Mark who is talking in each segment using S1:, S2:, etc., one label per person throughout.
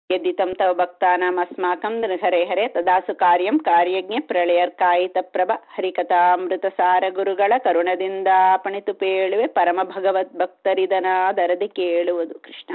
S1: यदितं तव भक्तानामस्माकं हरे हरे ತದಾಸು ಕಾರ್ಯಂ ಕಾರ್ಯಜ್ಞ ಪ್ರಳಯರ್ಕಾಯಿತಪ್ರಭ ಹರಿಕಥಾಮೃತಸಾರ ಗುರುಗಳ ಕರುಣದಿಂದ ಪಣಿತು ಪೇಳುವೆ ಪರಮ ಭಗವದ್ ಭಕ್ತರಿದನಾದರದಿ ಕೇಳುವುದು ಕೃಷ್ಣ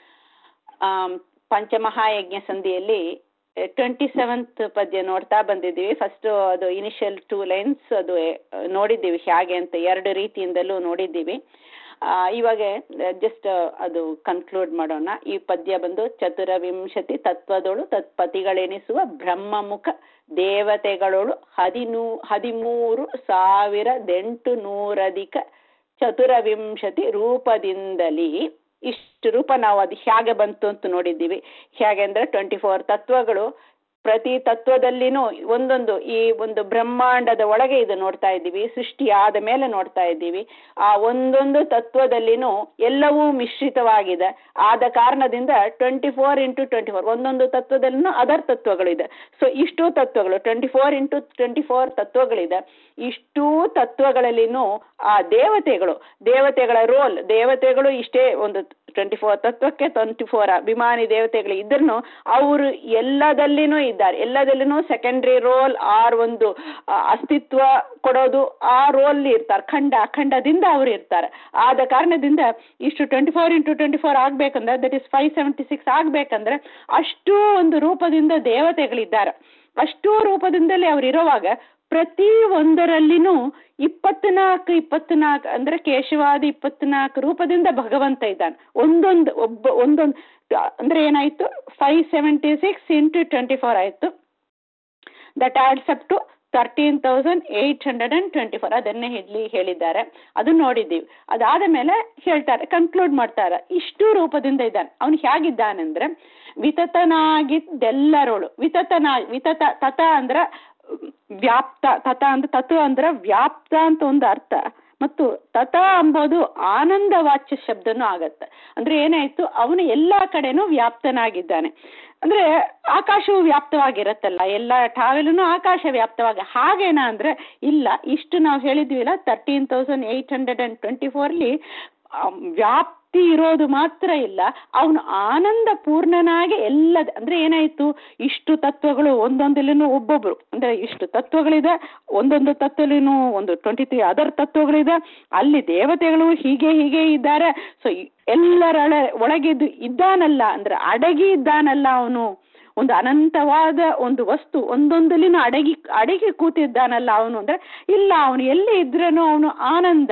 S1: ಪಂಚಮಹಾಯಜ್ಞ ಸಂಧಿಯಲ್ಲಿ ಟ್ವೆಂಟಿ ಸೆವೆಂತ್ ಪದ್ಯ ನೋಡ್ತಾ ಬಂದಿದ್ದೀವಿ ಫಸ್ಟ್ ಅದು ಇನಿಷಿಯಲ್ ಟೂ ಲೈನ್ಸ್ ಅದು ನೋಡಿದ್ದೀವಿ ಹೇಗೆ ಅಂತ ಎರಡು ರೀತಿಯಿಂದಲೂ ನೋಡಿದ್ದೀವಿ ಇವಾಗ ಜಸ್ಟ್ ಅದು ಕನ್ಕ್ಲೂಡ್ ಮಾಡೋಣ ಈ ಪದ್ಯ ಬಂದು ಚತುರವಿಂಶತಿ ತತ್ವದೊಳು ತತ್ಪತಿಗಳೆನಿಸುವ ಬ್ರಹ್ಮಮುಖ ದೇವತೆಗಳೊಳು ಹದಿನೂ ಹದಿಮೂರು ಸಾವಿರದೆಂಟು ನೂರಧಿಕ ಚತುರವಿಂಶತಿ ರೂಪದಿಂದಲೇ ಇಷ್ಟು ರೂಪ ನಾವು ಅದು ಹೇಗೆ ಬಂತು ಅಂತ ನೋಡಿದ್ದೀವಿ ಹೇಗೆ ಅಂದರೆ ಟ್ವೆಂಟಿ ಫೋರ್ ತತ್ವಗಳು ಪ್ರತಿ ತತ್ವದಲ್ಲಿನೂ ಒಂದೊಂದು ಈ ಒಂದು ಬ್ರಹ್ಮಾಂಡದ ಒಳಗೆ ಇದು ನೋಡ್ತಾ ಇದ್ದೀವಿ ಸೃಷ್ಟಿ ಆದ ಮೇಲೆ ನೋಡ್ತಾ ಇದ್ದೀವಿ ಆ ಒಂದೊಂದು ತತ್ವದಲ್ಲಿನೂ ಎಲ್ಲವೂ ಮಿಶ್ರಿತವಾಗಿದೆ ಆದ ಕಾರಣದಿಂದ twenty four into twenty four ಒಂದೊಂದು ತತ್ವದಲ್ಲಿನೂ ಅದರ್ ತತ್ವಗಳಿದೆ ಸೊ ಇಷ್ಟು ತತ್ವಗಳು twenty four into twenty four ತತ್ವಗಳಿದೆ ಇಷ್ಟೂ ತತ್ವಗಳಲ್ಲಿನೂ ಆ ದೇವತೆಗಳು ದೇವತೆಗಳ ರೋಲ್ ದೇವತೆಗಳು ಇಷ್ಟೇ ಒಂದು ಟ್ವೆಂಟಿ ಫೋರ್ ತತ್ವಕ್ಕೆ ಟ್ವೆಂಟಿ ಫೋರ್ ಅಭಿಮಾನಿ ದೇವತೆಗಳು ಇದ್ರೂ ಅವರು ಎಲ್ಲದಲ್ಲಿನೂ ಇದ್ದಾರೆ ಎಲ್ಲದಲ್ಲಿನೂ ಸೆಕೆಂಡ್ರಿ ರೋಲ್ ಆರ್ ಒಂದು ಅಸ್ತಿತ್ವ ಕೊಡೋದು ಆ ರೋಲ್ ಇರ್ತಾರೆ ಖಂಡ ಅಖಂಡದಿಂದ ಅವರು ಇರ್ತಾರೆ ಆದ ಕಾರಣದಿಂದ ಇಷ್ಟು twenty four into twenty four ಆಗ್ಬೇಕಂದ್ರೆ that is five seventy six ಆಗ್ಬೇಕಂದ್ರೆ ಅಷ್ಟೂ ಒಂದು ರೂಪದಿಂದ ದೇವತೆಗಳಿದ್ದಾರೆ ಅಷ್ಟೂ ರೂಪದಿಂದಲೇ ಅವ್ರು ಇರೋವಾಗ ಪ್ರತಿ ಒಂದರಲ್ಲಿನೂ ಇಪ್ಪತ್ನಾಲ್ಕು ಇಪ್ಪತ್ನಾಲ್ಕು ಅಂದರೆ ಕೇಶವಾದಿ ಇಪ್ಪತ್ನಾಲ್ಕು ರೂಪದಿಂದ ಭಗವಂತ ಇದ್ದಾನೆ ಒಂದೊಂದು ಒಬ್ಬ ಒಂದೊಂದು ಅಂದರೆ ಏನಾಯಿತು five seventy six into twenty four ಆಯಿತು that adds up to thirteen thousand eight hundred and twenty four ಅದನ್ನೇ ಇಲ್ಲಿ ಹೇಳಿದ್ದಾರೆ ಅದನ್ನು ನೋಡಿದ್ದೀವಿ ಅದಾದ ಮೇಲೆ ಹೇಳ್ತಾರೆ ಕನ್ಕ್ಲೂಡ್ ಮಾಡ್ತಾರೆ ಇಷ್ಟು ರೂಪದಿಂದ ಇದ್ದಾನೆ ಅವನು ಹೇಗಿದ್ದಾನೆಂದ್ರೆ ವಿತತನಾಗಿದ್ದೆಲ್ಲರೋಳು ವಿತತನಾ ವಿತತ ತತ ಅಂದ್ರೆ ವ್ಯಾಪ್ತ ತತ ಅಂದ್ರೆ ತತ್ವ ಅಂದ್ರೆ ವ್ಯಾಪ್ತ ಅಂತ ಒಂದು ಅರ್ಥ ಮತ್ತು ತತ ಅಂಬೋದು ಆನಂದ ವಾಚ್ಯ ಶಬ್ದನೂ ಆಗತ್ತೆ ಅಂದ್ರೆ ಏನಾಯ್ತು ಅವನು ಎಲ್ಲ ಕಡೆನೂ ವ್ಯಾಪ್ತನಾಗಿದ್ದಾನೆ ಅಂದ್ರೆ ಆಕಾಶವು ವ್ಯಾಪ್ತವಾಗಿರತ್ತಲ್ಲ ಎಲ್ಲ ಟ್ರಾವೆಲ್ನು ಆಕಾಶ ವ್ಯಾಪ್ತವಾಗಿ ಹಾಗೇನಾ ಅಂದ್ರೆ ಇಲ್ಲ ಇಷ್ಟು ನಾವು ಹೇಳಿದ್ವಿಲ್ಲ thirteen thousand eight hundred and twenty ಫೋರ್ಲಿ ವ್ಯಾಪ್ತಿ ಇರೋದು ಮಾತ್ರ ಇಲ್ಲ ಅವನು ಆನಂದ ಪೂರ್ಣನಾಗಿ ಎಲ್ಲದ ಅಂದ್ರೆ ಏನಾಯ್ತು ಇಷ್ಟು ತತ್ವಗಳು ಒಂದೊಂದಲ್ಲಿನೂ ಒಬ್ಬೊಬ್ರು ಅಂದ್ರೆ ಇಷ್ಟು ತತ್ವಗಳಿದೆ ಒಂದೊಂದು ತತ್ವಲಿನೂ ಒಂದು ಟ್ವೆಂಟಿ ತ್ರೀ ಅದರ್ ತತ್ವಗಳಿದೆ ಅಲ್ಲಿ ದೇವತೆಗಳು ಹೀಗೆ ಹೀಗೆ ಇದ್ದಾರೆ ಸೊ ಎಲ್ಲರ ಒಳಗಿದ್ದು ಇದ್ದಾನಲ್ಲ ಅಂದ್ರೆ ಅಡಗಿ ಇದ್ದಾನಲ್ಲ ಅವನು ಒಂದು ಅನಂತವಾದ ಒಂದು ವಸ್ತು ಒಂದೊಂದಲಿನೂ ಅಡಗಿ ಅಡಗಿ ಕೂತಿದ್ದಾನಲ್ಲ ಅವನು ಅಂದ್ರೆ ಇಲ್ಲ ಅವನು ಎಲ್ಲಿ ಇದ್ರೂ ಅವನು ಆನಂದ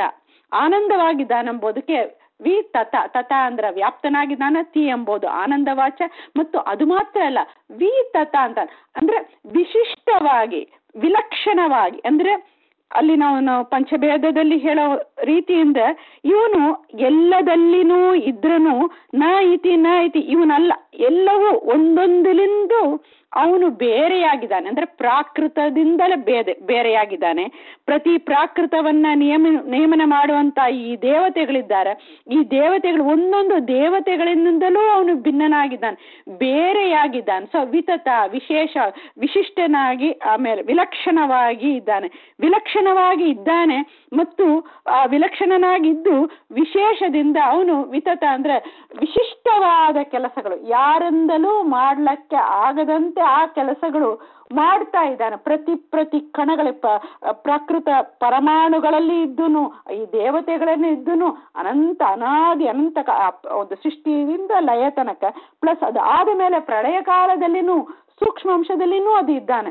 S1: ಆನಂದವಾಗಿದ್ದಾನೆಂಬುದಕ್ಕೆ ವಿ ತತ ತತ ಅಂದ್ರೆ ವ್ಯಾಪ್ತನಾಗಿದ್ದಾನ ತಿ ಎಂಬುದು ಆನಂದವಾಚ ಮತ್ತು ಅದು ಮಾತ್ರ ಅಲ್ಲ ವಿ ತತ ಅಂತ ಅಂದ್ರೆ ವಿಶಿಷ್ಟವಾಗಿ ವಿಲಕ್ಷಣವಾಗಿ ಅಂದ್ರೆ ಅಲ್ಲಿ ನಾವು ನಾವು ಪಂಚಭೇದದಲ್ಲಿ ಹೇಳೋ ರೀತಿಯಿಂದ ಇವನು ಎಲ್ಲದಲ್ಲಿನೂ ಇದ್ರೂ ನ ಇತಿ ನ ಇತಿ ಇವನಲ್ಲ ಎಲ್ಲವೂ ಒಂದೊಂದಲಿಂದು ಅವನು ಬೇರೆಯಾಗಿದ್ದಾನೆ ಅಂದ್ರೆ ಪ್ರಾಕೃತದಿಂದಲೇ ಬೇರೆ ಬೇರೆಯಾಗಿದ್ದಾನೆ ಪ್ರತಿ ಪ್ರಾಕೃತವನ್ನ ನಿಯಮ ನೇಮನ ಮಾಡುವಂತ ಈ ದೇವತೆಗಳಿದ್ದಾರೆ ಈ ದೇವತೆಗಳು ಒಂದೊಂದು ದೇವತೆಗಳಿಂದಲೂ ಅವನು ಭಿನ್ನನಾಗಿದ್ದಾನೆ ಬೇರೆಯಾಗಿದ್ದಾನೆ ಸೊ ವಿತತ ವಿಶೇಷ ವಿಶಿಷ್ಟನಾಗಿ ಆಮೇಲೆ ವಿಲಕ್ಷಣವಾಗಿ ಇದ್ದಾನೆ ವಿಲಕ್ಷಣವಾಗಿ ಇದ್ದಾನೆ ಮತ್ತು ಆ ವಿಲಕ್ಷಣನಾಗಿದ್ದು ವಿಶೇಷದಿಂದ ಅವನು ವಿತತ ಅಂದ್ರೆ ವಿಶಿಷ್ಟವಾದ ಕೆಲಸಗಳು ಯಾರಿಂದಲೂ ಮಾಡ್ಲಿಕ್ಕೆ ಆಗದಂತೆ ಆ ಕೆಲಸಗಳು ಮಾಡ್ತಾ ಇದ್ದಾನೆ ಪ್ರತಿ ಪ್ರತಿ ಕಣಗಳ ಪ್ರಕೃತ ಪರಮಾಣುಗಳಲ್ಲಿ ಇದ್ದನು ಈ ದೇವತೆಗಳನ್ನು ಇದ್ದನು ಅನಂತ ಅನಾದಿ ಅನಂತ ಒಂದು ಸೃಷ್ಟಿಯಿಂದ ಲಯ ತನಕ ಪ್ಲಸ್ ಅದು ಆದ ಮೇಲೆ ಪ್ರಳಯ ಕಾಲದಲ್ಲಿನೂ ಸೂಕ್ಷ್ಮ ಅಂಶದಲ್ಲಿನೂ ಅದು ಇದ್ದಾನೆ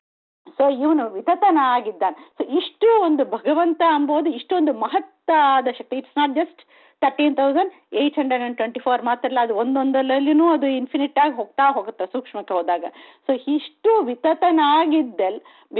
S1: ಸೊ ಇವನು ವಿತತನಾಗಿದ್ದಾನೆ ಸೊ ಇಷ್ಟು ಒಂದು ಭಗವಂತ ಅಂಬೋದು ಇಷ್ಟೊಂದು ಮಹತ್ತಾದ ಶಕ್ತಿ it's not just thirteen thousand eight hundred and twenty four ಮಾತ್ರ ಅಲ್ಲ ಅದು ಒಂದೊಂದರಲ್ಲಿನೂ ಅದು ಇನ್ಫಿನಿಟ್ ಆಗಿ ಹೋಗ್ತಾ ಹೋಗುತ್ತೆ ಸೂಕ್ಷ್ಮಕ್ಕೆ ಹೋದಾಗ ಸೊ ಇಷ್ಟು ವಿತತನಾಗಿದ್ದೆಲ್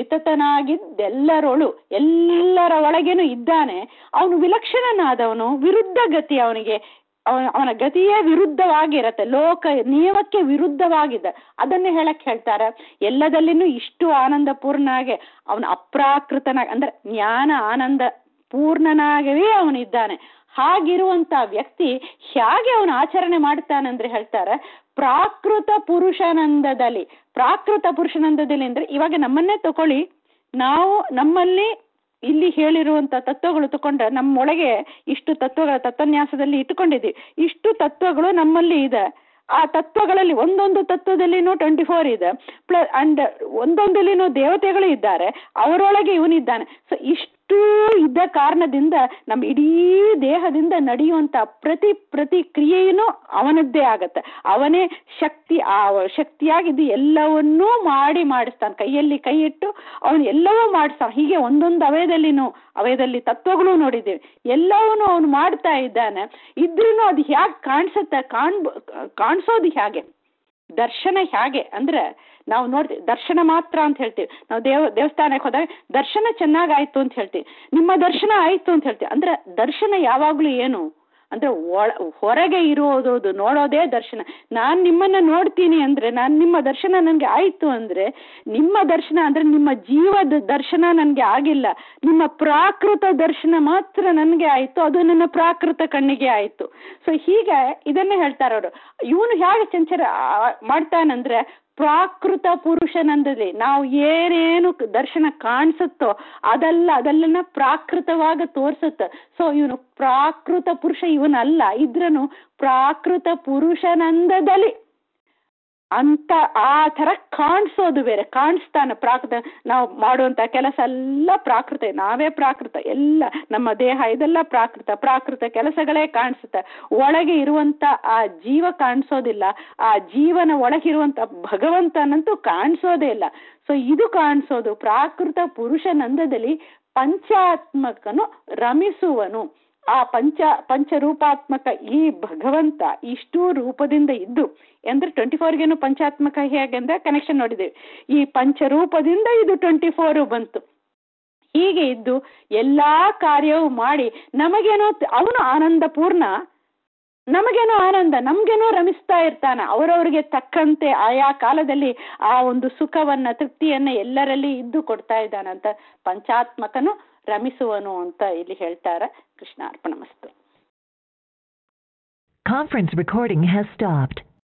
S1: ವಿತತನಾಗಿದ್ದೆಲ್ಲರೊಳು ಎಲ್ಲರ ಒಳಗೇನು ಇದ್ದಾನೆ ಅವನು ವಿಲಕ್ಷಣನಾದವನು ವಿರುದ್ಧ ಗತಿ ಅವನಿಗೆ ಅವನ ಅವನ ಗತಿಯೇ ವಿರುದ್ಧವಾಗಿರತ್ತೆ ಲೋಕ ನಿಯಮಕ್ಕೆ ವಿರುದ್ಧವಾಗಿದೆ ಅದನ್ನೇ ಹೇಳಕ್ ಹೇಳ್ತಾರೆ ಎಲ್ಲದಲ್ಲಿನೂ ಇಷ್ಟು ಆನಂದ ಪೂರ್ಣಾಗೆ ಅವನ ಅಪ್ರಾಕೃತನಾಗ ಅಂದ್ರೆ ಜ್ಞಾನ ಆನಂದ ಪೂರ್ಣನಾಗವೇ ಅವನಿದ್ದಾನೆ ಹಾಗಿರುವಂತ ವ್ಯಕ್ತಿ ಹೇಗೆ ಅವನು ಆಚರಣೆ ಮಾಡ್ತಾನಂದ್ರೆ ಹೇಳ್ತಾರೆ ಪ್ರಾಕೃತ ಪುರುಷಾನಂದದಲ್ಲಿ ಪ್ರಾಕೃತ ಪುರುಷಾನಂದದಲ್ಲಿ ಅಂದ್ರೆ ಇವಾಗ ನಮ್ಮನ್ನೇ ತಗೊಳ್ಳಿ ನಾವು ನಮ್ಮಲ್ಲಿ ಇಲ್ಲಿ ಹೇಳಿರುವಂತ ತತ್ವಗಳು ತಕೊಂಡ್ರೆ ನಮ್ಮೊಳಗೆ ಇಷ್ಟು ತತ್ವಗಳ ತತ್ವನ್ಯಾಸದಲ್ಲಿ ಇಟ್ಟುಕೊಂಡಿದ್ದೀವಿ ಇಷ್ಟು ತತ್ವಗಳು ನಮ್ಮಲ್ಲಿ ಇದೆ ಆ ತತ್ವಗಳಲ್ಲಿ ಒಂದೊಂದು ತತ್ವದಲ್ಲಿನೂ ಟ್ವೆಂಟಿ ಫೋರ್ ಇದೆ ಪ್ಲಸ್ ಅಂಡ್ ಒಂದೊಂದಲ್ಲಿನೂ ದೇವತೆಗಳು ಇದ್ದಾರೆ ಅವರೊಳಗೆ ಇವನಿದ್ದಾನೆ ಸೊ ಇಷ್ಟು ಇದ್ದ ಕಾರಣದಿಂದ ನಮ್ಮ ಇಡೀ ದೇಹದಿಂದ ನಡೆಯುವಂತ ಪ್ರತಿ ಪ್ರತಿ ಕ್ರಿಯೆಯೂ ಅವನದ್ದೇ ಆಗತ್ತೆ ಅವನೇ ಶಕ್ತಿ ಆ ಶಕ್ತಿಯಾಗಿದ್ದು ಎಲ್ಲವನ್ನೂ ಮಾಡಿ ಮಾಡಿಸ್ತಾನೆ ಕೈಯಲ್ಲಿ ಕೈ ಇಟ್ಟು ಅವನು ಎಲ್ಲವೂ ಮಾಡಿಸ್ತಾನೆ ಹೀಗೆ ಒಂದೊಂದು ಅವಯದಲ್ಲಿನೂ ಅವಯದಲ್ಲಿ ತತ್ವಗಳು ನೋಡಿದ್ದೇವೆ ಎಲ್ಲವನ್ನೂ ಅವನು ಮಾಡ್ತಾ ಇದ್ದಾನೆ ಇದ್ರೂ ಅದು ಹೇಗೆ ಕಾಣಿಸುತ್ತೆ ಕಾಣ್ ಕಾಣಿಸೋದು ಹೇಗೆ ದರ್ಶನ ಹೇಗೆ ಅಂದ್ರೆ ನಾವು ನೋಡ್ತೀವಿ ದರ್ಶನ ಮಾತ್ರ ಅಂತ ಹೇಳ್ತೀವಿ ನಾವು ದೇವ ದೇವಸ್ಥಾನಕ್ಕೆ ಹೋದಾಗ ದರ್ಶನ ಚೆನ್ನಾಗಾಯ್ತು ಅಂತ ಹೇಳ್ತೀವಿ ನಿಮ್ಮ ದರ್ಶನ ಆಯ್ತು ಅಂತ ಹೇಳ್ತೀವಿ ಅಂದ್ರೆ ದರ್ಶನ ಯಾವಾಗಲೂ ಏನು ಅಂದ್ರೆ ಒಳ ಹೊರಗೆ ಇರೋದು ನೋಡೋದೇ ದರ್ಶನ ನಾನು ನಿಮ್ಮನ್ನ ನೋಡ್ತೀನಿ ಅಂದ್ರೆ ನಾನು ನಿಮ್ಮ ದರ್ಶನ ನನಗೆ ಆಯ್ತು ಅಂದ್ರೆ ನಿಮ್ಮ ದರ್ಶನ ಅಂದ್ರೆ ನಿಮ್ಮ ಜೀವದ ದರ್ಶನ ನನಗೆ ಆಗಿಲ್ಲ ನಿಮ್ಮ ಪ್ರಾಕೃತ ದರ್ಶನ ಮಾತ್ರ ನನಗೆ ಆಯ್ತು ಅದು ನನ್ನ ಪ್ರಾಕೃತ ಕಣ್ಣಿಗೆ ಆಯ್ತು ಸೊ ಹೀಗೆ ಇದನ್ನೇ ಹೇಳ್ತಾರೆ ಅವರು ಇವನು ಹೇಗೆ ಚಂಚರ ಮಾಡ್ತಾನಂದ್ರೆ ಪ್ರಾಕೃತ ಪುರುಷನಂದಲ್ಲಿ ನಾವು ಏನೇನು ದರ್ಶನ ಕಾಣಿಸುತ್ತೋ ಅದೆಲ್ಲ ಅದೆಲ್ಲನ ಪ್ರಾಕೃತವಾಗಿ ತೋರಿಸುತ್ತೆ ಸೊ ಇವನು ಪ್ರಾಕೃತ ಪುರುಷ ಇವನಲ್ಲ ಇದ್ರನು ಪ್ರಾಕೃತ ಪುರುಷನಂದದಲ್ಲಿ ಅಂತ ಆ ಥರ ಕಾಣಿಸೋದು ಬೇರೆ ಕಾಣಿಸ್ತಾನೆ ಪ್ರಾಕೃತ ನಾವು ಮಾಡುವಂಥ ಕೆಲಸ ಎಲ್ಲ ಪ್ರಾಕೃತ ನಾವೇ ಪ್ರಾಕೃತ ಎಲ್ಲ ನಮ್ಮ ದೇಹ ಇದೆಲ್ಲ ಪ್ರಾಕೃತ ಪ್ರಾಕೃತ ಕೆಲಸಗಳೇ ಕಾಣಿಸುತ್ತೆ ಒಳಗೆ ಇರುವಂಥ ಆ ಜೀವ ಕಾಣಿಸೋದಿಲ್ಲ ಆ ಜೀವನ ಒಳಗಿರುವಂಥ ಭಗವಂತನಂತೂ ಕಾಣಿಸೋದೇ ಇಲ್ಲ ಸೊ ಇದು ಕಾಣಿಸೋದು ಪ್ರಾಕೃತ ಪುರುಷನಂದದಲ್ಲಿ ಪಂಚಾತ್ಮಕನು ರಮಿಸುವನು ಆ ಪಂಚ ಪಂಚರೂಪಾತ್ಮಕ ಈ ಭಗವಂತ ಇಷ್ಟು ರೂಪದಿಂದ ಇದ್ದು ಅಂದ್ರೆ ಟ್ವೆಂಟಿ ಫೋರ್ಗೇನು ಪಂಚಾತ್ಮಕ ಹೇಗೆ ಅಂದ್ರೆ ಕನೆಕ್ಷನ್ ನೋಡಿದ್ದೇವೆ ಈ ಪಂಚರೂಪದಿಂದ ಇದು ಟ್ವೆಂಟಿ ಫೋರ್ ಬಂತು ಹೀಗೆ ಇದ್ದು ಎಲ್ಲಾ ಕಾರ್ಯವೂ ಮಾಡಿ ನಮಗೇನೋ ಅವನು ಆನಂದ ಪೂರ್ಣ ನಮಗೇನೋ ಆನಂದ ನಮ್ಗೇನೋ ರಮಿಸ್ತಾ ಇರ್ತಾನ ಅವರವರಿಗೆ ತಕ್ಕಂತೆ ಆಯಾ ಕಾಲದಲ್ಲಿ ಆ ಒಂದು ಸುಖವನ್ನ ತೃಪ್ತಿಯನ್ನ ಎಲ್ಲರಲ್ಲಿ ಇದ್ದು ಕೊಡ್ತಾ ಇದ್ದಾನಂತ ಪಂಚಾತ್ಮಕನು ರಮಿಸುವನು ಅಂತ ಇಲ್ಲಿ ಹೇಳ್ತಾರೆ ಕೃಷ್ಣ ಅರ್ಪಣ ಮಸ್ತು
S2: Conference recording has stopped.